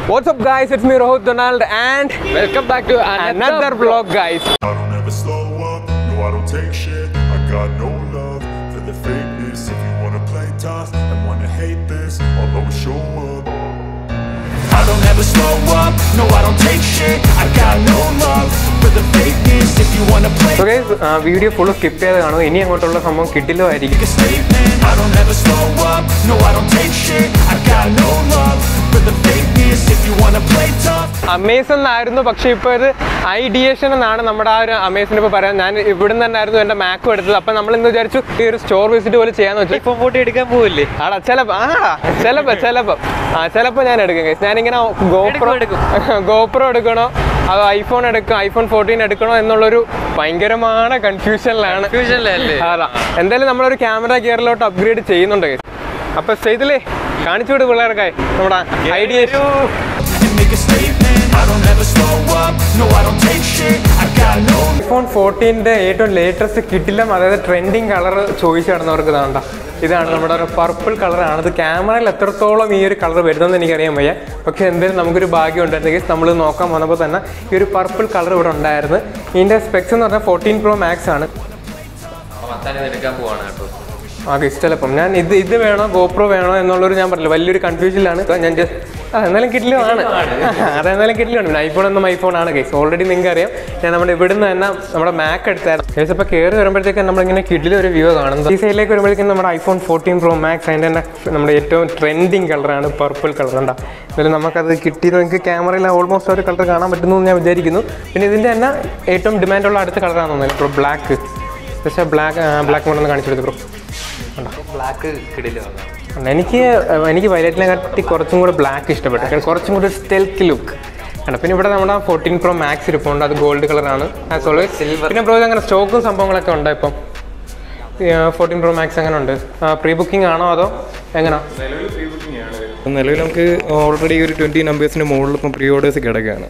What's up, guys? It's me, Rohit Donald, and welcome back to another vlog, guys. I don't ever slow up, no I don't take shit I got no love for the fakeness If you wanna play tough and wanna hate this I'll always show up I don't ever slow up, no I don't take shit I got no love for the fakeness If you wanna play So, guys, video full skip ചെയ്ത് കാണും ഇനി അങ്ങോട്ടുള്ള സംഭവം കിട്ടില്ലോ ആയിരിക്കും a statement I don't ever slow up, no I don't take shit I got no love for the fakeness If you wanna play tough Amazon എന്നായിരുന്നു പക്ഷേ ഇപ്പോൾ ഇത് ഐഡിയേഷൻ എന്നാണ് നമ്മുടെ ആ ഒരു അമേസൺ ഇപ്പോൾ പറയാൻ ഞാൻ ഇവിടെ നിന്ന് തന്നെയായിരുന്നു എൻ്റെ മാക്കും എടുത്തത് അപ്പം നമ്മൾ ഇന്ന് വിചാരിച്ചു ഈ ഒരു സ്റ്റോർ വിസിറ്റ് പോലെ ചെയ്യാന്ന് വെച്ചു ഐഫോൺ ഫോട്ടോ എടുക്കാൻ പോവില്ലേ ആടാ ചിലപ്പോൾ ആ ചിലപ്പോൾ ചിലപ്പോൾ ആ ചിലപ്പോൾ ഞാൻ എടുക്കും guys. ഞാനിങ്ങനെ ഗോപ്രോ എടുക്കും, ഗോപ്രോ എടുക്കണോ അതോ ഐഫോൺ എടുക്കും ഐഫോൺ ഫോർട്ടീൻ എടുക്കണോ എന്നുള്ളൊരു ഭയങ്കരமான കൺഫ്യൂഷനിലാണ് ഫ്യൂഷനിലല്ലേ അതാ എന്തായാലും നമ്മളൊരു ക്യാമറ ഗിയറിലോട്ട് അപ്ഗ്രേഡ് ചെയ്യുന്നുണ്ട് guys. അപ്പൊ ചെയ്തില്ലേ കാണിച്ചു വിട് പിള്ളേർക്കായി നമ്മുടെ idea and make a statement I don't ever slow up, no I don't take shit I got no iPhone ഫോർട്ടീൻ്റെ ഏറ്റവും ലേറ്റസ്റ്റ് കിട്ടില്ല അതായത് ട്രെൻഡിങ് കളർ ചോദിച്ചു നടന്നവർക്ക് ഇതാണ്ട ഇതാണ് നമ്മുടെ ഒരു പർപ്പിൾ കളറാണ് ഇത് ക്യാമറയിൽ എത്രത്തോളം ഈ ഒരു കളർ വരുന്നതെന്ന് എനിക്കറിയാൻ വയ്യ പക്ഷേ എന്തായാലും നമുക്കൊരു ഭാഗ്യം ഉണ്ടായിരുന്നെങ്കിൽ നമ്മൾ നോക്കാൻ വന്നപ്പോൾ തന്നെ ഈ ഒരു പർപ്പിൾ കളർ ഇവിടെ ഉണ്ടായിരുന്നു ഇതിൻ്റെ സ്പെക്സ് എന്ന് പറഞ്ഞാൽ ഫോർട്ടീൻ പ്രോ മാക്സ് ആണ് മത്താനെ എടുക്കാൻ പോവാണ് കേട്ടോ ആകെ ഇഷ്ടമല്ലപ്പം ഞാൻ ഇത് ഇത് വേണോ ഗോപ്രോ വേണോ എന്നുള്ളൊരു ഞാൻ പറഞ്ഞില്ല വലിയൊരു കൺഫ്യൂഷനിലാണ് ഞാൻ just- ആ എന്നാലും കിട്ടിലുമാണ് അതെന്നാലും കിട്ടിലുണ്ട് പിന്നെ ഐഫോൺ എന്നും ഐഫോൺ ആണ് കേസ് ഓൾറെഡി നിങ്ങൾക്ക് അറിയാം ഞാൻ നമ്മുടെ ഇവിടുന്ന് തന്നെ നമ്മുടെ മാക്ക് എടുത്തായിരുന്നു കേസ് ഇപ്പോൾ കയറി വരുമ്പോഴത്തേക്കും നമ്മളിങ്ങനെ കിഡിലെ ഒരു വ്യൂ കാണുന്നത് ഈ സൈഡിലേക്ക് വരുമ്പോഴേക്കും നമ്മുടെ ഐഫോൺ ഫോർട്ടീൻ പ്രോ മാക്സ് അതിൻ്റെ തന്നെ നമ്മുടെ ഏറ്റവും ട്രെൻഡിങ് കളറാണ് പർപ്പിൾ കളർ ഉണ്ടാ എന്നാലും നമുക്കത് കിട്ടിയത് നിങ്ങൾക്ക് ക്യാമറയിൽ ഓൾമോസ്റ്റ് ഒരു കളർ കാണാൻ പറ്റുന്നു എന്ന് ഞാൻ വിചാരിക്കുന്നു പിന്നെ ഇതിൻ്റെ തന്നെ ഏറ്റവും ഡിമാൻഡുള്ള അടുത്ത കളറാണെന്ന് തോന്നുന്നത് ഇപ്പോൾ ബ്ലാക്ക് പക്ഷേ ബ്ലാക്ക് ബ്ലാക്ക് മോഡൊന്ന് കാണിച്ചെടുത്തു ബ്രോ ബ്ലാക്ക് കിടിലോ ഉണ്ട്. എനിക്ക് ഏഹ്, എനിക്ക് വയലറ്റിനെ കാട്ടി കുറച്ചും കൂടെ ബ്ലാക്ക് ഇഷ്ടപ്പെട്ടു കാരണം കുറച്ചും കൂടെ സ്റ്റെൽത്ത് ലുക്ക് ആണ് പിന്നെ ഇവിടെ നമ്മുടെ ഫോർട്ടീൻ പ്രോ മാക്സ് ഇരിപ്പുണ്ട് അത് ഗോൾഡ് കളറാണ് ആസ് ഓൾവേസ് Silver. പിന്നെ പ്രോ അങ്ങനെ സ്റ്റോക്കും സംഭവങ്ങളൊക്കെ ഉണ്ട് ഇപ്പം ഫോർട്ടീൻ പ്രോ മാക്സ് അങ്ങനെ ഉണ്ട് പ്രീ ബുക്കിംഗ് ആണോ അതോ എങ്ങനെയാ നിലവിൽ നമുക്ക് ഓൾറെഡി ഒരു ട്വൻറ്റി നമ്പേഴ്സിന് മുകളിൽ ഇപ്പം പ്രീ ഓർഡേഴ്സ് കിടക്കുകയാണ്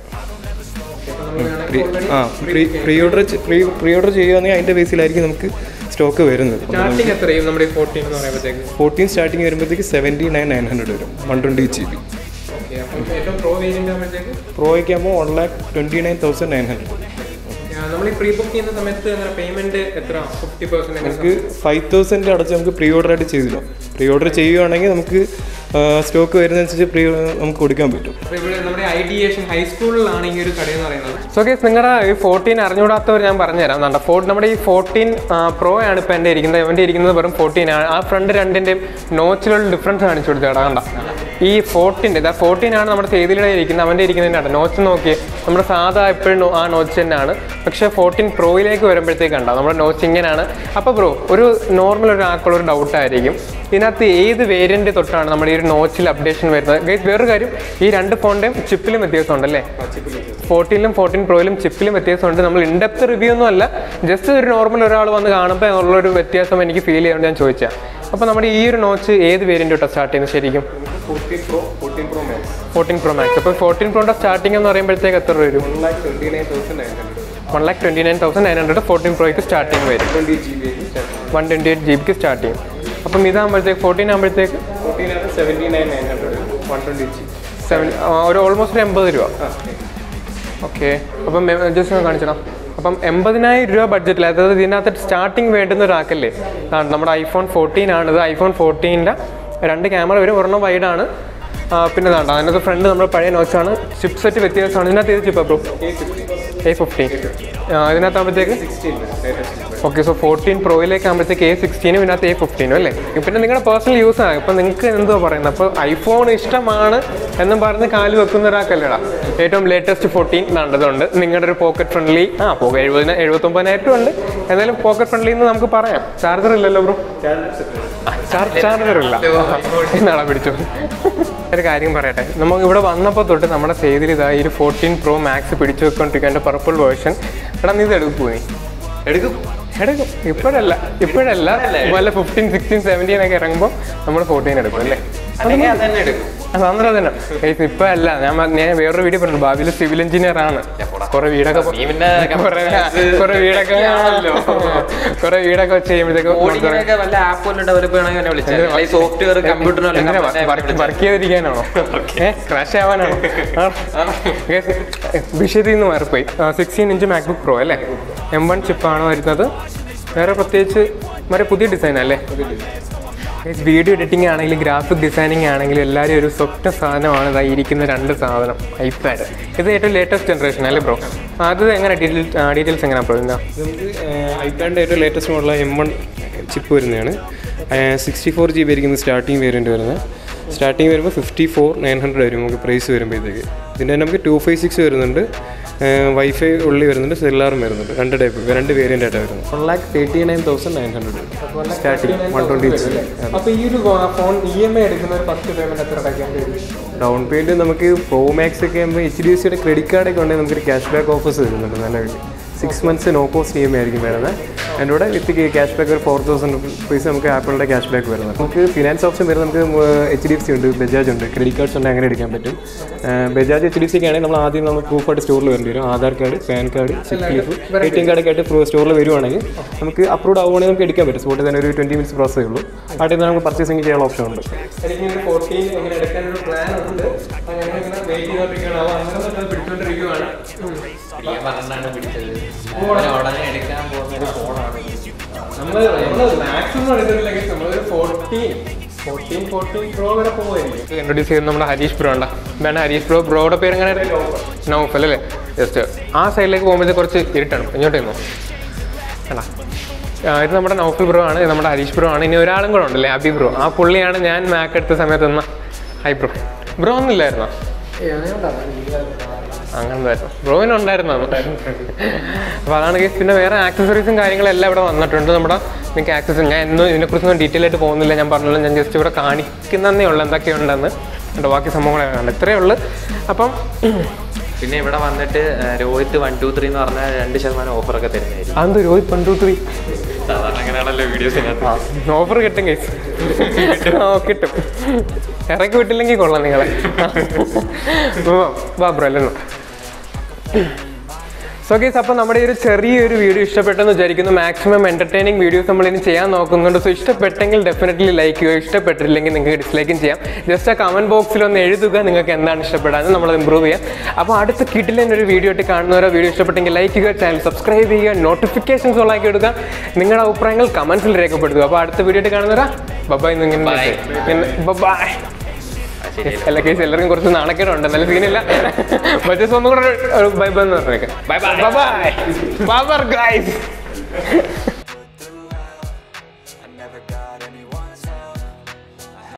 പ്രീ ആ pre pre order pre pre order ചെയ്യുകയാണെങ്കിൽ അതിൻ്റെ ബേസിലായിരിക്കും നമുക്ക് സ്റ്റോക്ക് വരുന്നത് സ്റ്റാർട്ടിങ് എത്രയും നമ്മുടെ ഈ ഫോർട്ടീൻ എന്ന് പറയുമ്പോഴത്തേക്ക് ഫോർട്ടീൻ സ്റ്റാർട്ടിങ് വരുമ്പോഴത്തേക്ക് സെവൻറ്റി നയൻ നയൻ ഹൺഡ്രഡ് വരും വൺ ട്വൻറ്റി ജി ബി ഏറ്റവും പ്രോ വേരിയൻ്റ് ആകുമ്പോഴത്തേക്ക് പ്രോയ്ക്ക് ആകുമ്പോൾ one lakh twenty nine thousand nine hundred നമ്മൾ ഈ പ്രീ ബുക്ക് ചെയ്യുന്ന സമയത്ത് പേയ്മെന്റ് എത്ര ഫിഫ്റ്റി പെർസെന്റ് നമുക്ക് ഫൈവ് തൗസൻഡ് അടച്ച് നമുക്ക് പ്രീ ഓർഡർ ആയിട്ട് ചെയ്തില്ല പ്രീ ഓർഡർ ചെയ്യുകയാണെങ്കിൽ നമുക്ക് സ്റ്റോക്ക് വരുന്നതനുസരിച്ച് പ്രീ നമുക്ക് കൊടുക്കാൻ പറ്റും അപ്പോൾ ഇവിടെ നമ്മുടെ ഐഡിയേഷൻ ഹൈസ്കൂളിലാണ് ഈ ഒരു കട എന്ന് പറയുന്നത് സോ കേസ് നിങ്ങളുടെ ഈ ഫോർട്ടീൻ അറിഞ്ഞുകൂടാത്തവർ ഞാൻ പറഞ്ഞുതരാം എന്താ ഫോർ നമ്മുടെ ഈ ഫോർട്ടീൻ പ്രോ ആണ് ഇപ്പോൾ എൻ്റെ ഇരിക്കുന്നത് എൻ്റെ ഇരിക്കുന്നത് വെറും ഫോർട്ടീൻ ആണ് ആ ഫ്രണ്ട് രണ്ടിൻ്റെയും നോച്ചിലുള്ള ഡിഫറൻസ് കാണിച്ചു കൊടുത്തു കേട്ടോ കണ്ട ഈ ഫോർട്ടീൻ്റെ ഇതാ ഫോർട്ടീൻ ആണ് നമ്മുടെ ചെയ്തിയുടെ ഇരിക്കുന്നത് അവൻ്റെ ഇരിക്കുന്നതിൻ്റെ നോച്ച് നോക്കി നമ്മുടെ സാധാ എപ്പോഴും ആ നോച്ച് തന്നെയാണ് പക്ഷേ ഫോർട്ടീൻ പ്രോയിലേക്ക് വരുമ്പോഴത്തേക്ക് കണ്ടോ നമ്മുടെ നോച്ച് ഇങ്ങനെയാണ് അപ്പോൾ ബ്രോ ഒരു നോർമൽ ഒരാൾക്കുള്ള ഒരു ഡൗട്ടായിരിക്കും ഇതിനകത്ത് ഏത് വേരിയൻ്റ് തൊട്ടാണ് നമ്മുടെ ഈ ഒരു നോച്ചിൽ അപ്ഡേഷൻ വരുന്നത് ഗൈസ് വേറൊരു കാര്യം ഈ രണ്ട് ഫോണിൻ്റെയും ചിപ്പിലും വ്യത്യാസമുണ്ട് അല്ലേ ഫോർട്ടീനിലും ഫോർട്ടീൻ പ്രോയിലും ചിപ്പിലും വ്യത്യാസമുണ്ട് നമ്മൾ ഇൻഡെപ്ത് റിവ്യൂ ഒന്നും അല്ല ജസ്റ്റ് ഒരു നോർമൽ ഒരാൾ വന്ന് കാണുമ്പോൾ ഉള്ളൊരു വ്യത്യാസം എനിക്ക് ഫീൽ ചെയ്യാൻ ഞാൻ ചോദിച്ചാൽ അപ്പോൾ നമ്മുടെ ഈ ഒരു നോച്ച് ഏത് വേരിയൻ്റ് തൊട്ടാണ് സ്റ്റാർട്ട് ചെയ്യുന്നത് ശരിക്കും ഫോർട്ടീൻ പ്രോ മാക്സ് അപ്പോൾ ഫോർട്ടീൻ പ്രോയുടെ സ്റ്റാർട്ടിംഗ് എന്ന് പറയുമ്പോഴത്തേക്ക് എത്ര രൂപ വരും one lakh twenty nine thousand nine hundred fourteen പ്രോയ്ക്ക് സ്റ്റാർട്ടിങ് വരും വൺ ട്വൻറ്റി എയ്റ്റ് ജി ബിക്ക് സ്റ്റാർട്ട് ചെയ്യും അപ്പം ഇതാകുമ്പോഴത്തേക്ക് ഫോർട്ടീൻ ആകുമ്പോഴത്തേക്ക് സെവൻ ഒരു ഓൾമോസ്റ്റ് ഒരു എൺപത് രൂപ ഓക്കെ അപ്പം ജസ്റ്റ് ഒന്ന് കാണിച്ചടാം അപ്പം എൺപതിനായിരം രൂപ ബഡ്ജറ്റിൽ അതായത് ഇതിനകത്ത് സ്റ്റാർട്ടിങ് വേണ്ടുന്ന ഒരാൾക്കല്ലേ ആ, നമ്മുടെ ഐഫോൺ ഫോർട്ടീൻ ആണ് ഇത് ഐഫോൺ ഫോർട്ടീനിൻ്റെ രണ്ട് ക്യാമറ വരും ഒരെണ്ണം വൈഡാണ് പിന്നെ ഇതാണ്ട് അതിനകത്ത് ഫ്രണ്ട് നമ്മുടെ പഴയ നോച്ചാണ് ചിപ്പ് സെറ്റ് വ്യത്യാസമാണ് ഇതിനകത്ത് ഏത് ചിപ്പാ ബ്രോ എ ഫിഫ്റ്റീൻ ഇതിനകത്താകുമ്പോഴത്തേക്ക് ഓക്കെ സോ ഫോർട്ടീൻ പ്രോയിലേക്ക് ആകുമ്പോഴത്തേക്ക് എ സിക്സ്റ്റീനും ഇതിനകത്ത് എ ഫിഫ്റ്റീനും അല്ലേ പിന്നെ നിങ്ങളുടെ പേഴ്സണൽ യൂസ് ആണ് ഇപ്പം നിങ്ങൾക്ക് എന്തോ പറയുന്നത് അപ്പോൾ ഐഫോൺ ഇഷ്ടമാണ് എന്നും പറഞ്ഞ് കാല് വെക്കുന്ന ഒരാൾക്കല്ലേടാ ഏറ്റവും ലേറ്റസ്റ്റ് ഫോർട്ടീൻ നണ്ടതുണ്ട് നിങ്ങളുടെ ഒരു പോക്കറ്റ് ഫ്രണ്ട്ലി ആ പോക എഴുപതിന എഴുപത്തൊമ്പതിനായിരം രൂപ ഉണ്ട് എന്തായാലും പോക്കറ്റ് ഫ്രണ്ട്ലി എന്ന് നമുക്ക് പറയാം ചാർജർ ഇല്ലല്ലോ ബ്രോ ചാർജർ ഇല്ല എന്നാടാ പിടിച്ചു ഒരു കാര്യം പറയട്ടെ നമുക്ക് ഇവിടെ വന്നപ്പോൾ തൊട്ട് നമ്മുടെ സേതിൽ ഇതാ ഈ ഒരു ഫോർട്ടീൻ പ്രോ മാക്സ് പിടിച്ചു വെക്കൊണ്ടിരിക്കുക എൻ്റെ പർപ്പിൾ വേർഷൻ എടാ നീ ഇത് എടുക്കൂ നീ എടുക്കും എടുക്കും ഇപ്പോഴല്ല ഇപ്പോഴല്ല വല്ല ഫിഫ്റ്റീൻ സിക്സ്റ്റീൻ സെവൻറ്റീൻ ഒക്കെ ഇറങ്ങുമ്പോൾ നമ്മൾ ഫോർട്ടീൻ എടുക്കും അല്ലേ അല്ലെങ്കിൽ അത് തന്നെ എടുക്കും അത് അന്നേരം തന്നെ ഇപ്പൊ അല്ല ഞാൻ മ- ഞാൻ വേറൊരു വീഡിയോ പറഞ്ഞു ഭാവിയിൽ സിവിൽ എഞ്ചിനീയർ ആണ് കുറെ വീടൊക്കെ നീ പിന്നെ കുറെ കുറെ വീടൊക്കെ ആണല്ലോ. കുറെ വീടൊക്കെ വെച്ച് കഴിയുമ്പോഴത്തേക്ക് കോഡിങ്ങിനൊക്കെ വല്ല ആപ്പ് വല്ല ഡെവലപ്പ് ചെയ്യണമെങ്കിൽ എന്നെ വിളിച്ചാൽ സോഫ്റ്റ്വെയർ കമ്പ്യൂട്ടറിനല്ല വർക്ക് ചെയ്തിരിക്കാനാണോ ഏ ക്രാഷ് ആവാനാണോ വിഷയത്തിൽ നിന്ന് മാറിപ്പോയി സിക്സ്റ്റീൻ ഇഞ്ച് മാക്ബുക്ക് പ്രോ അല്ലേ എം വൺ ചിപ്പാണ് വരുന്നത് വേറെ പ്രത്യേകിച്ച് മറ്റേ പുതിയ ഡിസൈൻ അല്ലേ വീഡിയോ എഡിറ്റിംഗ് ആണെങ്കിലും ഗ്രാഫിക് ഡിസൈനിങ് ആണെങ്കിലും എല്ലാവരും ഒരു സ്വപ്ന സാധനമാണ് ഇതാ ഇരിക്കുന്ന രണ്ട് സാധനം ഐപാഡ് ഇത് ഏറ്റവും ലേറ്റസ്റ്റ് ജനറേഷൻ അല്ലേ ബ്രോ അത് എങ്ങനെ ഡീറ്റെയിൽ ഡീറ്റെയിൽസ് എങ്ങനെയാണ് ബ്രോ എന്താ നമുക്ക് ഐപാഡിൻ്റെ ഏറ്റവും ലേറ്റസ്റ്റ് മോഡലുള്ള എം വൺ ചിപ്പ് വരുന്നതാണ് സിക്സ്റ്റി ഫോർ ജി ബി ആയിരിക്കും സ്റ്റാർട്ടിങ് വേരിയൻറ്റ് വരുന്നത് സ്റ്റാർട്ടിങ് വരുമ്പോൾ ഫിഫ്റ്റി ഫോർ നയൻ ഹൺഡ്രഡ് വരും നമുക്ക് പ്രൈസ് വരുമ്പോഴത്തേക്ക് ഇതിൻ്റെ നമുക്ക് ടു ഫൈവ് സിക്സ് വരുന്നുണ്ട് വൈഫൈ ഉള്ളി വരുന്നുണ്ട് സെല്ലാറും വരുന്നുണ്ട് രണ്ട് ടൈപ്പ് രണ്ട് വേരിയൻ്റ് ആയിട്ടാണ് വരുന്നത് one lakh thirty nine thousand nine hundred starting one twenty അപ്പോൾ ഈ ഒരു ഫോൺ ഇ എം ഐ എടുക്കുന്ന ഒരു ഫസ്റ്റ് പേയ്മെന്റ് എത്ര അടയ്ക്കാൻ കഴിയും ഡൗൺ പേയ്മെൻറ്റ് നമുക്ക് പ്രോ മാക്സ് ഒക്കെ ആകുമ്പോൾ എച്ച് ഡി എഫ് സിയുടെ ക്രെഡിറ്റ് കാർഡൊക്കെ ഉണ്ടെങ്കിൽ നമുക്കൊരു ക്യാഷ് ബാക്ക് ഓഫേഴ്സ് വരുന്നുണ്ട് നല്ല six months no cost E M I ആയിരിക്കും വരുന്നത് അതിൻ്റെ കൂടെ വിത്ത് ക്യാഷ് ബാക്ക് ഒരു ഫോർ തൗസൻഡ് റുപ്പീസ് നമുക്ക് ആപ്പിളിൻ്റെ ക്യാഷ് ബാക്ക് വരുന്നത് നമുക്ക് ഫിനാൻസ് ഓപ്ഷൻ വരുന്നത് നമുക്ക് എച്ച് ഡി എഫ് സി ഉണ്ട് ബജാജ് ഉണ്ട് ക്രെഡിറ്റ് കാർഡ്സ് ഉണ്ട് അങ്ങനെ എടുക്കാൻ പറ്റും Bajaj H D F C ഒക്കെ ആണെങ്കിൽ നമ്മൾ ആദ്യം നമ്മൾ പ്രൂഫായിട്ട് സ്റ്റോറിൽ വരേണ്ടി വരും Aadhaar card PAN card cheque leaf A T M കാർഡൊക്കെ ആയിട്ട് സ്റ്റോറിൽ വരുവാണെങ്കിൽ നമുക്ക് അപ്രൂവ് ആവുകയാണെങ്കിൽ നമുക്ക് എടുക്കാൻ പറ്റും സ്പോട്ടിൽ തന്നെ ഒരു ട്വൻറ്റി മിനിറ്റ്സ് പ്രോസസ്സേ ഉള്ളൂ ആ ടൈമിൽ നമുക്ക് പർച്ചേസിങ് ചെയ്യാനുള്ള ഓപ്ഷൻ ഉണ്ട് എനിക്കിങ്ങനെ ഫോർട്ടീൻ ഇങ്ങനെ എടുക്കാനൊരു പ്ലാൻ ഉണ്ട് അങ്ങനെ ഇങ്ങനെ വെയിറ്റ് ചെയ്തോണ്ടിരിക്കുകയാണ് അപ്പോൾ അങ്ങനെ തന്നെ പിടിച്ചുകൊണ്ടിരിക്കുകയാണ് പറഞ്ഞാണ് പിടിച്ചത് അവന് ഉടനെ എടുക്കാൻ പോകുന്ന ഒരു ഫോണാണ് നമ്മൾ നമ്മൾ മാക്സിമം എടുത്തിട്ടില്ലെങ്കിൽ നമ്മളൊരു ഫോർട്ടീൻ ഫോർട്ടീൻ ഫോർട്ടീൻ പ്രോ വരെ പോകുമായിരിക്കും ഇൻട്രൊഡ്യൂസ് ചെയ്യുന്നത് നമ്മുടെ ഹരീഷ് ബ്രോ ഉണ്ടാ വേണ്ട ഹരീഷ് ബ്രോ ബ്രോയുടെ പേര് എങ്ങനെ നൗഫൽ അല്ലേ ജസ്റ്റ് ആ സൈഡിലേക്ക് പോകുമ്പോഴത്തേക്ക് കുറച്ച് ഇരുട്ടാണ് ഇങ്ങോട്ട് നിന്നോ വേണ്ട ആ, ഇത് നമ്മുടെ നൗഫൽ ബ്രോ ആണ് ഇത് നമ്മുടെ ഹരീഷ് ബ്രോ ആണ് ഇനി ഒരാളും കൂടെ ഉണ്ടല്ലേ അബി ബ്രോ ആ പുള്ളിയാണ് ഞാൻ മാക്ക് എടുത്ത സമയത്ത് തന്ന ഹൈ ബ്രോ ബ്രോ ഒന്നുമില്ലായിരുന്നോ അങ്ങനതായിരുന്നു ബ്രോയിന് ഉണ്ടായിരുന്നു അപ്പോൾ അതാണ് കേസ് പിന്നെ വേറെ ആക്സസറീസും കാര്യങ്ങളും എല്ലാം ഇവിടെ വന്നിട്ടുണ്ട് നമ്മുടെ നിങ്ങൾക്ക് ആക്സസ് ഞാൻ എന്നും ഇതിനെക്കുറിച്ചൊന്നും ഡീറ്റെയിൽ ആയിട്ട് പോകുന്നില്ല ഞാൻ പറഞ്ഞല്ലോ ഞാൻ ജസ്റ്റ് ഇവിടെ കാണിക്കുന്നതേ ഉള്ളൂ എന്തൊക്കെയുണ്ടെന്ന് ഉണ്ട് ബാക്കി സംഭവങ്ങളൊക്കെ കണ്ട് ഇത്രയേ ഉള്ളൂ അപ്പം പിന്നെ ഇവിടെ വന്നിട്ട് ആ, രോഹിത് വൺ ടു ത്രീ എന്ന് പറഞ്ഞാൽ രണ്ട് ശതമാനം ഓഫറൊക്കെ തരുന്നതായിരിക്കും അതെന്ത് രോഹിത് വൺ ടു ത്രീ സാധാരണ അങ്ങനെയാണല്ലോ വീഡിയോസിനകത്ത് ഓഫർ കിട്ടും കേസ് ഓ കിട്ടും ഇറക്കി വിട്ടില്ലെങ്കിൽ കൊള്ളാം നിങ്ങളെ വാ ബ്രോ അല്ലെന്നോ സോ ഗേസ് അപ്പോൾ നമ്മുടെ ഈ ഒരു ചെറിയൊരു വീഡിയോ ഇഷ്ടപ്പെട്ടെന്ന് വിചാരിക്കുന്നു മാക്സിമം എൻ്റർടൈനിങ് വീഡിയോസ് നമ്മൾ ഇനി ചെയ്യാൻ നോക്കുന്നുണ്ട് സോ ഇഷ്ടപ്പെട്ടെങ്കിൽ ഡെഫിനറ്റ്ലി ലൈക്ക് ചെയ്യുക ഇഷ്ടപ്പെട്ടില്ലെങ്കിൽ നിങ്ങൾക്ക് ഡിസ്ലൈക്കും ചെയ്യാം ജസ്റ്റ് ആ കമൻറ്റ് ബോക്സിൽ ഒന്ന് എഴുതുക നിങ്ങൾക്ക് എന്താണ് ഇഷ്ടപ്പെടാന്ന് നമ്മൾ ഇമ്പ്രൂവ് ചെയ്യാം അപ്പോൾ അടുത്ത കിട്ടിലെ ഒരു വീഡിയോ ആയിട്ട് കാണുന്നവരോ വീഡിയോ ഇഷ്ടപ്പെട്ടെങ്കിൽ ലൈക്ക് ചെയ്യുക ചാനൽ സബ്സ്ക്രൈബ് ചെയ്യുക നോട്ടിഫിക്കേഷൻസ് ഓൺ ആക്കി എടുക്കുക നിങ്ങളുടെ അഭിപ്രായങ്ങൾ കമൻസിൽ രേഖപ്പെടുത്തുക അപ്പോൾ അടുത്ത വീഡിയോ ആയിട്ട് കാണുന്നവരാ ബബായ് ഇങ്ങനെ ബബായ് എല്ലാ കേസ് എല്ലാവർക്കും കുറച്ച് നാണക്കേടുണ്ട് നല്ല സീനില്ല ബജസ് ഒന്നും കൂടെ ബൈ ബൈ എന്ന് പറഞ്ഞേക്കാം bye bye bye bye guys